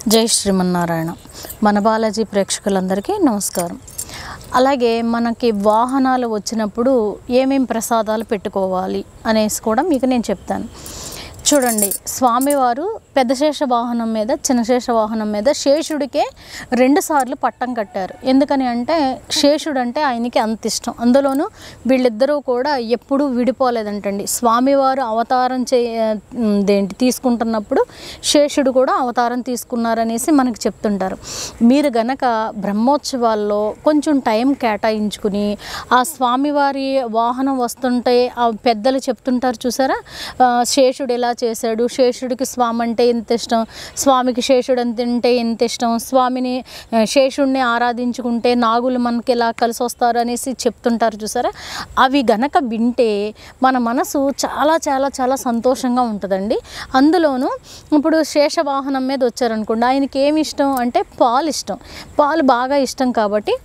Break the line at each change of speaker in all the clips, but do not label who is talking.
జై శ్రీమన్నారాయణ మన బాలాజీ ప్రేక్షకులందరికీ నమస్కారం అలాగే మనకి వాహనాలు వచ్చినప్పుడు ఏమేం ప్రసాదాలు పెట్టుకోవాలి అనేసి కూడా మీకు నేను చెప్తాను చూడండి స్వామివారు పెద్ద శేష వాహనం మీద చిన్న శేష వాహనం మీద శేషుడికే రెండు సార్లు పట్టం కట్టారు ఎందుకని అంటే శేషుడు అంటే ఆయనకి అంత ఇష్టం అందులోనూ వీళ్ళిద్దరూ కూడా ఎప్పుడూ విడిపోలేదంటండి స్వామివారు అవతారం చే ఉమ్, దేంటి తీసుకుంటున్నప్పుడు శేషుడు కూడా అవతారం తీసుకున్నారనేసి మనకు చెప్తుంటారు మీరు గనక బ్రహ్మోత్సవాల్లో కొంచెం టైం కేటాయించుకుని ఆ స్వామివారి వాహనం వస్తుంటే ఆ పెద్దలు చెప్తుంటారు చూసారా ఆ, శేషుడు ఎలా చేశాడు శేషుడికి స్వామి అంటే ఎంత ఇష్టం స్వామికి శేషుడు అంటే ఎంత ఇష్టం స్వామిని ఆ, శేషుడిని ఆరాధించుకుంటే నాగులు మనకి ఎలా కలిసి వస్తారు అనేసి చెప్తుంటారు చూసారా అవి గనక వింటే మన మనసు చాలా చాలా చాలా సంతోషంగా ఉంటుందండి అందులోనూ ఇప్పుడు శేష వాహనం మీద వచ్చారనుకోండి ఆయనకి ఏమి ఇష్టం అంటే పాలు ఇష్టం పాలు బాగా ఇష్టం కాబట్టి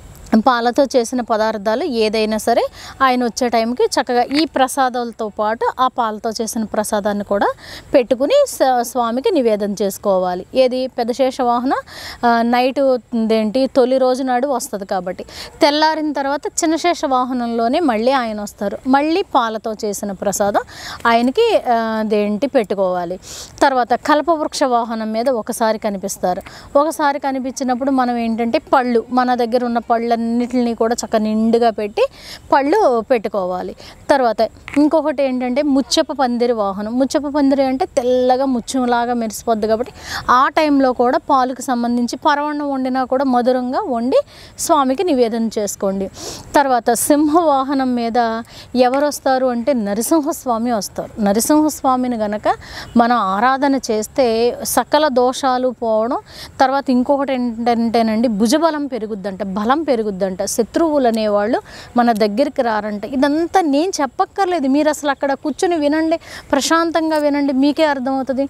పాలతో చేసిన పదార్థాలు ఏదైనా సరే ఆయన వచ్చే టైంకి చక్కగా ఈ ప్రసాదాలతో పాటు ఆ పాలతో చేసిన ప్రసాదాన్ని కూడా పెట్టుకుని స- స్వామికి నివేదన చేసుకోవాలి ఏది పెద్దశేష వాహన ఆ, నైట్ ఏంటి తొలి రోజు నాడు వస్తుంది కాబట్టి తెల్లారిన తర్వాత చిన్నశేష వాహనంలోనే మళ్ళీ ఆయన వస్తారు మళ్ళీ పాలతో చేసిన ప్రసాదం ఆయనకి ఆ, అదేంటి పెట్టుకోవాలి తర్వాత కల్పవృక్ష వాహనం మీద ఒకసారి కనిపిస్తారు ఒకసారి కనిపించినప్పుడు మనం ఏంటంటే పళ్ళు మన దగ్గర ఉన్న పళ్ళన్నిటిని కూడా చక్క నిండుగా పెట్టి పళ్ళు పెట్టుకోవాలి తర్వాత ఇంకొకటి ఏంటంటే ముచ్చప పందిరి వాహనం ముచ్చప పందిరి అంటే తెల్లగా ముచ్చంలాగా మెరిసిపోద్ది కాబట్టి ఆ టైంలో కూడా పాలకు సంబంధించి పరవణం వండినా కూడా మధురంగా వండి స్వామికి నివేదన చేసుకోండి తర్వాత సింహ వాహనం మీద ఎవరు వస్తారు అంటే నరసింహస్వామి వస్తారు నరసింహస్వామిని గనక మనం ఆరాధన చేస్తే సకల దోషాలు పోవడం తర్వాత ఇంకొకటి ఏంటంటేనండి భుజబలం పెరుగుద్దంట బలం పెరుగుద్దంట శత్రువులు అనేవాళ్ళు మన దగ్గరికి రారంట ఇదంతా నేను చెప్పక్కర్లేదు మీరు అసలు అక్కడ కూర్చుని వినండి ప్రశాంతంగా వినండి మీకే అర్థమవుతుంది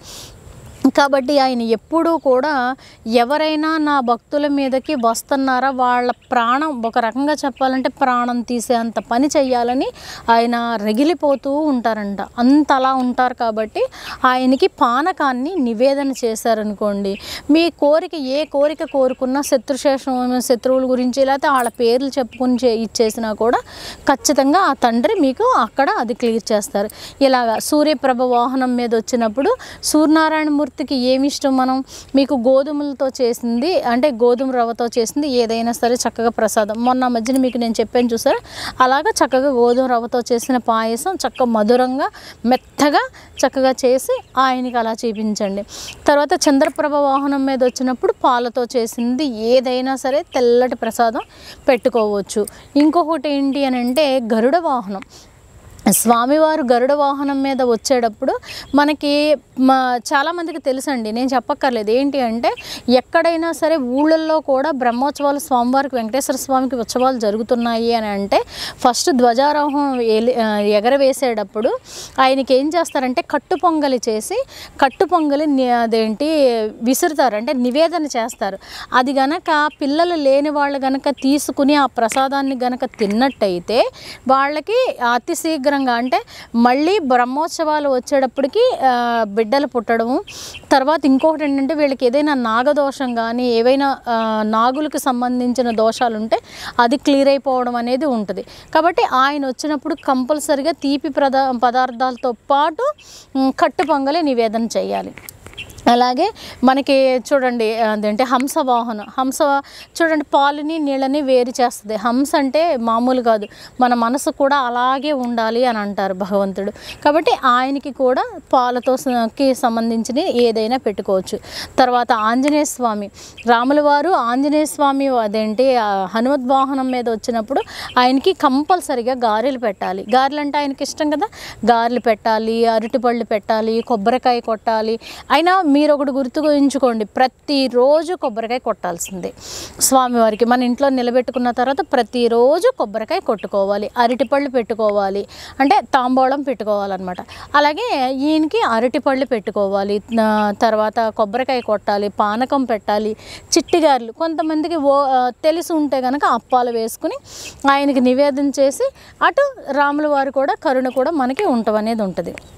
కాబట్టి ఆయన ఎప్పుడూ కూడా ఎవరైనా నా భక్తుల మీదకి వస్తున్నారా వాళ్ళ ప్రాణం ఒక రకంగా చెప్పాలంటే ప్రాణం తీసేంత పని చెయ్యాలని ఆయన రగిలిపోతూ ఉంటారంట అంత అలా ఉంటారు కాబట్టి ఆయనకి పానకాన్ని నివేదన చేశారనుకోండి మీ కోరిక ఏ కోరిక కోరుకున్నా శత్రుశేషం శత్రువుల గురించి లేకపోతే వాళ్ళ పేర్లు చెప్పుకుని చే ఇచ్చేసినా కూడా ఖచ్చితంగా ఆ తండ్రి మీకు అక్కడ అది క్లియర్ చేస్తారు ఇలాగా సూర్యప్రభ వాహనం మీద వచ్చినప్పుడు సూర్యనారాయణ మూర్తికి ఏమి ఇష్టం మనం మీకు గోధుమలతో చేసింది అంటే గోధుమ రవ్వతో చేసింది ఏదైనా సరే చక్కగా ప్రసాదం మొన్న మధ్యన మీకు నేను చెప్పాను చూసారా అలాగా చక్కగా గోధుమ రవ్వతో చేసిన పాయసం చక్కగా మధురంగా మెత్తగా చక్కగా చేసి ఆయనకి అలా చూపించండి తర్వాత చంద్రప్రభ వాహనం మీద వచ్చినప్పుడు పాలతో చేసింది ఏదైనా సరే తెల్లటి ప్రసాదం పెట్టుకోవచ్చు ఇంకొకటి ఏంటి అని అంటే గరుడ వాహనం స్వామివారు గరుడ వాహనం మీద వచ్చేటప్పుడు మనకి మా చాలామందికి తెలుసండి నేను చెప్పక్కర్లేదు ఏంటి అంటే ఎక్కడైనా సరే ఊళ్ళల్లో కూడా బ్రహ్మోత్సవాలు స్వామివారికి వెంకటేశ్వర స్వామికి ఉత్సవాలు జరుగుతున్నాయి అని అంటే ఫస్ట్ ధ్వజారోహం ఎలి- ఆ, ఎగరవేసేటప్పుడు ఆయనకి ఏం చేస్తారంటే కట్టు పొంగలి చేసి కట్టు పొంగలి ని- అదేంటి విసురుతారు అంటే నివేదన చేస్తారు అది గనక పిల్లలు లేని వాళ్ళు గనక తీసుకుని ఆ ప్రసాదాన్ని గనక తిన్నట్టయితే వాళ్ళకి అతి శీఘ్రంగా అంటే మళ్ళీ బ్రహ్మోత్సవాలు వచ్చేటప్పటికి ఆ, బిడ్డలు పుట్టడము తర్వాత ఇంకొకటి ఏంటంటే వీళ్ళకి ఏదైనా నాగదోషం కానీ ఏవైనా ఆ, నాగులకు సంబంధించిన దోషాలు ఉంటే అది క్లియర్ అయిపోవడం అనేది ఉంటుంది కాబట్టి ఆయన వచ్చినప్పుడు కంపల్సరిగా తీపి ప్రదా పదార్థాలతో పాటు ఉమ్, కట్టు పొంగలి నివేదన చేయాలి అలాగే మనకి చూడండి అదేంటి హంస వాహనం హంస చూడండి పాలుని నీళ్ళని వేరు చేస్తుంది హంస అంటే మామూలు కాదు మన మనసు కూడా అలాగే ఉండాలి అని అంటారు భగవంతుడు కాబట్టి ఆయనకి కూడా పాలతో స- కి సంబంధించిన ఏదైనా పెట్టుకోవచ్చు తర్వాత ఆంజనేయ స్వామి రాముల వారు ఆంజనేయ స్వామి అదేంటి ఆ హనుమత్ వాహనం మీద వచ్చినప్పుడు ఆయనకి కంపల్సరిగా గారెలు పెట్టాలి గారెలు అంటే ఆయనకి ఇష్టం కదా గారెలు పెట్టాలి అరటిపళ్ళు పెట్టాలి కొబ్బరికాయ కొట్టాలి అయినా మీరు ఒకటి గుర్తుకుంచుకోండి ప్రతిరోజు కొబ్బరికాయ కొట్టాల్సిందే స్వామివారికి మన ఇంట్లో నిలబెట్టుకున్న తర్వాత ప్రతిరోజు కొబ్బరికాయ కొట్టుకోవాలి అరటిపళ్ళు పెట్టుకోవాలి అంటే తాంబూలం పెట్టుకోవాలన్నమాట అలాగే ఈయనకి అరటిపళ్ళు పెట్టుకోవాలి ఆ, తర్వాత కొబ్బరికాయ కొట్టాలి పానకం పెట్టాలి చిట్టిగారులు కొంతమందికి ఓ ఆ, తెలిసి ఉంటే కనుక అప్పాలు వేసుకుని ఆయనకి నివేదన చేసి అటు రాముల వారు కూడా కరుణ కూడా మనకి ఉండటం అనేది ఉంటుంది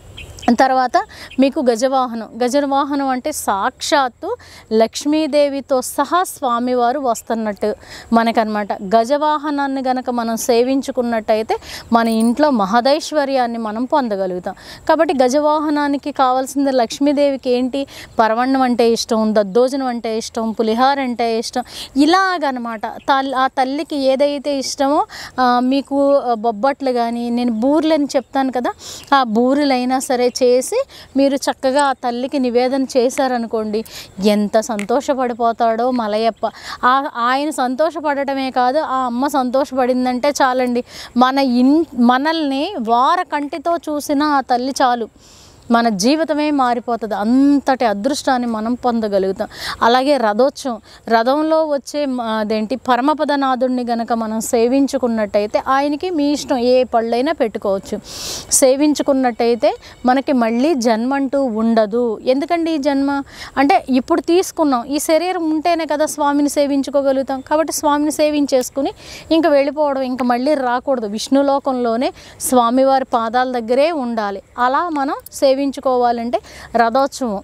తర్వాత మీకు గజవాహనం గజవాహనం అంటే సాక్షాత్తు లక్ష్మీదేవితో సహా స్వామివారు వస్తున్నట్టు మనకనమాట గజవాహనాన్ని గనక మనం సేవించుకున్నట్టయితే మన ఇంట్లో మహదైశ్వర్యాన్ని మనం పొందగలుగుతాం కాబట్టి గజవాహనానికి కావాల్సింది లక్ష్మీదేవికి ఏంటి పరవన్నం అంటే ఇష్టం దద్దోజనం అంటే ఇష్టం పులిహార అంటే ఇష్టం ఇలాగనమాట తల్ ఆ తల్లికి ఏదైతే ఇష్టమో ఆ, మీకు బొబ్బట్లు కానీ నేను బూరెలని చెప్తాను కదా ఆ బూరెలైనా సరే చేసి మీరు చక్కగా ఆ తల్లికి నివేదన చేశారనుకోండి ఎంత సంతోషపడిపోతాడో మలయప్ప ఆ ఆయన సంతోషపడటమే కాదు ఆ అమ్మ సంతోషపడిందంటే చాలండి మన ఇన్ మనల్ని వార కంటితో చూసిన ఆ తల్లి చాలు మన జీవితమే మారిపోతుంది అంతటి అదృష్టాన్ని మనం పొందగలుగుతాం అలాగే రథోత్సవం రథంలో వచ్చే మ- అదేంటి పరమపదనాథుడిని గనక మనం సేవించుకున్నట్టయితే ఆయనకి మీ ఇష్టం ఏ పళ్ళైనా పెట్టుకోవచ్చు సేవించుకున్నట్టయితే మనకి మళ్ళీ జన్మ అంటూ ఉండదు ఎందుకండి ఈ జన్మ అంటే ఇప్పుడు తీసుకున్నాం ఈ శరీరం ఉంటేనే కదా స్వామిని సేవించుకోగలుగుతాం కాబట్టి స్వామిని సేవించేసుకుని ఇంకా వెళ్ళిపోవడం ఇంకా మళ్ళీ రాకూడదు విష్ణులోకంలోనే స్వామివారి పాదాల దగ్గరే ఉండాలి అలా మనం సేవించుకోవాలంటే రథోత్సవం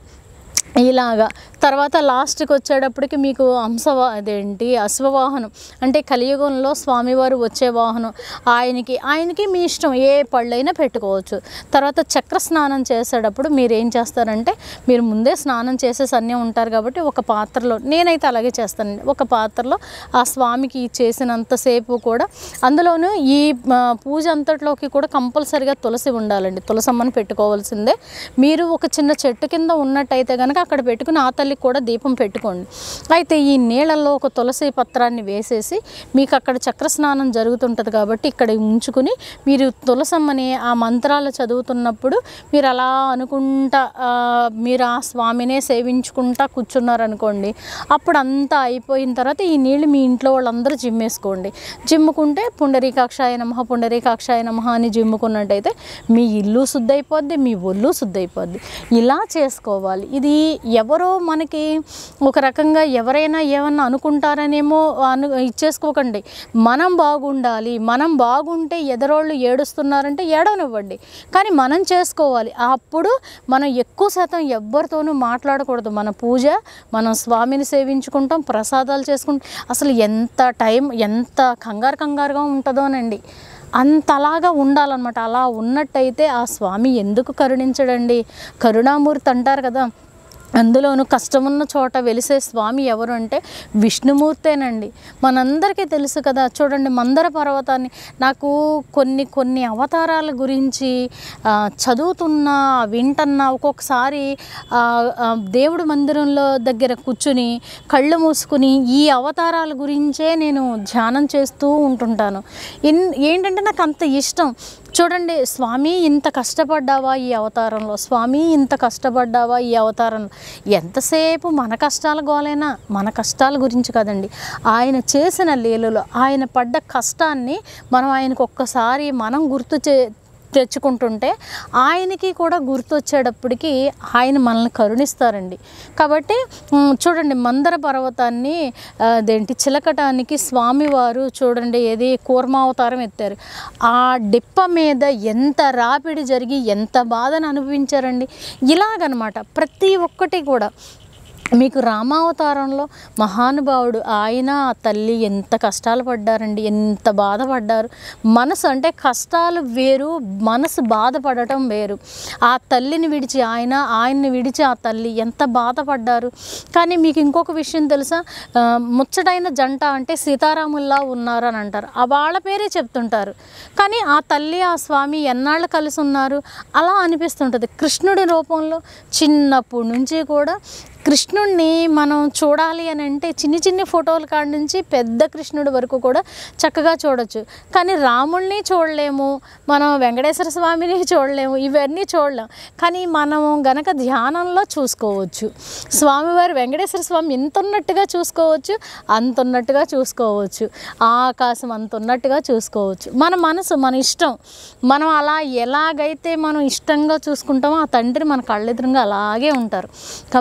ఇలాగా తర్వాత లాస్ట్కి వచ్చేటప్పటికి మీకు అంశవా అదేంటి అశ్వవాహనం అంటే కలియుగంలో స్వామివారు వచ్చే వాహనం ఆయనకి ఆయనకి మీ ఇష్టం ఏ పళ్ళైనా పెట్టుకోవచ్చు తర్వాత చక్ర స్నానం చేసేటప్పుడు మీరు ఏం చేస్తారంటే మీరు ముందే స్నానం చేసేసి అన్నీ ఉంటారు కాబట్టి ఒక పాత్రలో నేనైతే అలాగే చేస్తానండి ఒక పాత్రలో ఆ స్వామికి చేసినంతసేపు కూడా అందులోనూ ఈ ఆ, పూజ అంతట్లోకి కూడా కంపల్సరిగా తులసి ఉండాలండి తులసమ్మని పెట్టుకోవాల్సిందే మీరు ఒక చిన్న చెట్టు కింద ఉన్నట్టయితే కనుక అక్కడ పెట్టుకుని ఆ తల్లికి కూడా దీపం పెట్టుకోండి అయితే ఈ నీళ్ళల్లో ఒక తులసి పత్రాన్ని వేసేసి మీకు అక్కడ చక్ర స్నానం జరుగుతుంటుంది కాబట్టి ఇక్కడ ఉంచుకుని మీరు తులసమ్మని ఆ మంత్రాలు చదువుతున్నప్పుడు మీరు అలా అనుకుంటా ఆ, మీరు ఆ స్వామినే సేవించుకుంటా కూర్చున్నారనుకోండి అప్పుడు అంతా అయిపోయిన తర్వాత ఈ నీళ్ళు మీ ఇంట్లో వాళ్ళందరూ జిమ్మేసుకోండి జిమ్ముకుంటే పుండరీకాక్షాయ నమః పుండరీకాక్షాయ నమః అని జిమ్ముకున్నట్టయితే మీ ఇల్లు శుద్ధైపోద్ది మీ ఒళ్ళు శుద్ధైపోద్ది ఇలా చేసుకోవాలి ఇది ఎవరో మనకి ఒక రకంగా ఎవరైనా ఏమన్నా అనుకుంటారనేమో అను ఇచ్చేసుకోకండి మనం బాగుండాలి మనం బాగుంటే ఎదరోళ్ళు ఏడుస్తున్నారంటే ఏడవనివ్వండి కానీ మనం చేసుకోవాలి అప్పుడు మనం ఎక్కువ శాతం ఎవ్వరితోనూ మాట్లాడకూడదు మన పూజ మనం స్వామిని సేవించుకుంటాం ప్రసాదాలు చేసుకుంటాం అసలు ఎంత టైం ఎంత కంగారు కంగారుగా ఉంటుందోనండి అంతలాగా ఉండాలన్నమాట అలా ఉన్నట్టయితే ఆ స్వామి ఎందుకు కరుణించడండి కరుణామూర్తి అంటారు కదా అందులోనూ కష్టమున్న చోట వెలిసే స్వామి ఎవరు అంటే విష్ణుమూర్తేనండి మనందరికీ తెలుసు కదా చూడండి మందర పర్వతాన్ని నాకు కొన్ని కొన్ని అవతారాల గురించి ఆ, చదువుతున్నా వింటన్నా ఒక్కొక్కసారి ఆ, ఆ, దేవుడి మందిరంలో దగ్గర కూర్చుని కళ్ళు మూసుకుని ఈ అవతారాల గురించే నేను ధ్యానం చేస్తూ ఉంటుంటాను ఇన్ ఏంటంటే నాకు అంత ఇష్టం చూడండి స్వామి ఇంత కష్టపడ్డావా ఈ అవతారంలో స్వామి ఇంత కష్టపడ్డావా ఈ అవతారంలో ఎంతసేపు మన కష్టాల గోలైనా మన కష్టాల గురించి కదండి ఆయన చేసిన లీలలో ఆయన పడ్డ కష్టాన్ని మనం ఆయనకు ఒక్కసారి మనం గుర్తు చే తెచ్చుకుంటుంటే ఆయనకి కూడా గుర్తొచ్చేటప్పటికి ఆయన మనల్ని కరుణిస్తారండి కాబట్టి ఉమ్, చూడండి మందర పర్వతాన్ని ఆ, అదేంటి చిలకటానికి స్వామివారు చూడండి ఏది కూర్మావతారం ఎత్తారు ఆ డిప్ప మీద ఎంత రాపిడి జరిగి ఎంత బాధను అనుభవించారండి ఇలాగనమాట ప్రతి ఒక్కటి కూడా మీకు రామావతారంలో మహానుభావుడు ఆయన ఆ తల్లి ఎంత కష్టాలు పడ్డారండి ఎంత బాధపడ్డారు మనసు అంటే కష్టాలు వేరు మనసు బాధపడటం వేరు ఆ తల్లిని విడిచి ఆయన ఆయన్ని విడిచి ఆ తల్లి ఎంత బాధపడ్డారు కానీ మీకు ఇంకొక విషయం తెలుసా ఆ, ముచ్చటైన జంట అంటే సీతారాముల్లా ఉన్నారు అని అంటారు ఆ వాళ్ళ పేరే చెప్తుంటారు కానీ ఆ తల్లి ఆ స్వామి ఎన్నాళ్ళు కలిసి ఉన్నారు అలా అనిపిస్తుంటుంది కృష్ణుడి రూపంలో చిన్నప్పటి నుంచి కూడా కృష్ణుడిని మనం చూడాలి అని అంటే చిన్ని చిన్ని ఫోటోల కాడ నుంచి పెద్ద కృష్ణుడి వరకు కూడా చక్కగా చూడొచ్చు కానీ రాముల్ని చూడలేము మనం వెంకటేశ్వర స్వామిని చూడలేము ఇవన్నీ చూడలేం కానీ మనం గనక ధ్యానంలో చూసుకోవచ్చు స్వామివారి వెంకటేశ్వర స్వామి ఎంత ఉన్నట్టుగా చూసుకోవచ్చు అంత ఉన్నట్టుగా చూసుకోవచ్చు ఆకాశం అంత ఉన్నట్టుగా చూసుకోవచ్చు మన మనసు మన ఇష్టం మనం అలా ఎలాగైతే మనం ఇష్టంగా చూసుకుంటామో ఆ తండ్రి మన కళ్ళెదురుగా అలాగే ఉంటారు కాబట్టి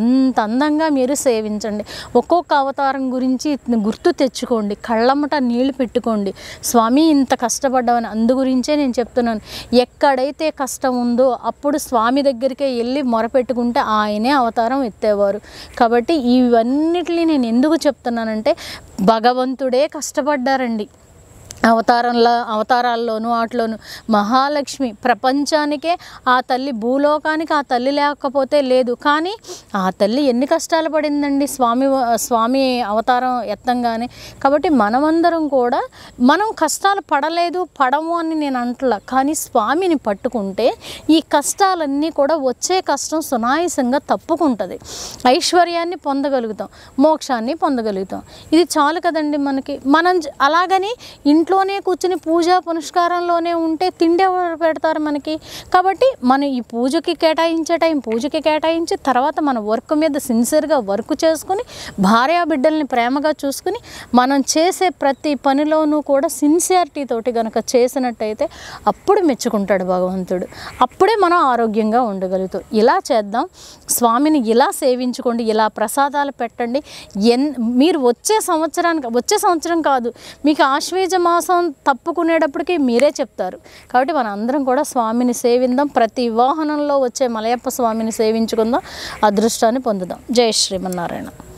అంత అందంగా మీరు సేవించండి ఒక్కొక్క అవతారం గురించి గుర్తు తెచ్చుకోండి కళ్ళమ్మట నీళ్లు పెట్టుకోండి స్వామి ఇంత కష్టపడ్డామని అందు గురించే నేను చెప్తున్నాను ఎక్కడైతే కష్టం ఉందో అప్పుడు స్వామి దగ్గరికే వెళ్ళి మొరపెట్టుకుంటే ఆయనే అవతారం ఎత్తేవారు కాబట్టి ఇవన్నిటిని నేను ఎందుకు చెప్తున్నానంటే భగవంతుడే కష్టపడ్డారండి అవతారంలో అవతారాల్లోనూ వాటిలోను మహాలక్ష్మి ప్రపంచానికే ఆ తల్లి భూలోకానికి ఆ తల్లి లేకపోతే లేదు కానీ ఆ తల్లి ఎన్ని కష్టాలు పడిందండి స్వామి స్వామి అవతారం ఎత్తంగానే కాబట్టి మనమందరం కూడా మనం కష్టాలు పడలేదు పడము అని నేను అంటలా కానీ స్వామిని పట్టుకుంటే ఈ కష్టాలన్నీ కూడా వచ్చే కష్టం సునాయాసంగా తప్పుకుంటుంది ఐశ్వర్యాన్ని పొందగలుగుతాం మోక్షాన్ని పొందగలుగుతాం ఇది చాలు కదండి మనకి మనం జ- అలాగని ఇంట్లోనే కూర్చుని పూజ పునస్కారంలోనే ఉంటే తిండి ఎవరు పెడతారు మనకి కాబట్టి మనం ఈ పూజకి కేటాయించే టైం పూజకి కేటాయించి తర్వాత మన వర్క్ మీద సిన్సియర్గా వర్క్ చేసుకుని భార్యా బిడ్డల్ని ప్రేమగా చూసుకుని మనం చేసే ప్రతి పనిలోనూ కూడా సిన్సియారిటీ తోటి గనక చేసినట్టయితే అప్పుడు మెచ్చుకుంటాడు భగవంతుడు అప్పుడే మనం ఆరోగ్యంగా ఉండగలుగుతాం ఇలా చేద్దాం స్వామిని ఇలా సేవించుకోండి ఇలా ప్రసాదాలు పెట్టండి ఎన్ మీరు వచ్చే సంవత్సరానికి వచ్చే సంవత్సరం కాదు మీకు ఆశ్వేజ మాసం తప్పుకునేటప్పటికి మీరే చెప్తారు కాబట్టి మన అందరం కూడా స్వామిని సేవిందాం ప్రతి వాహనంలో వచ్చే మలయప్ప స్వామిని సేవించుకుందాం అదృష్టాన్ని పొందుదాం జై శ్రీమన్నారాయణ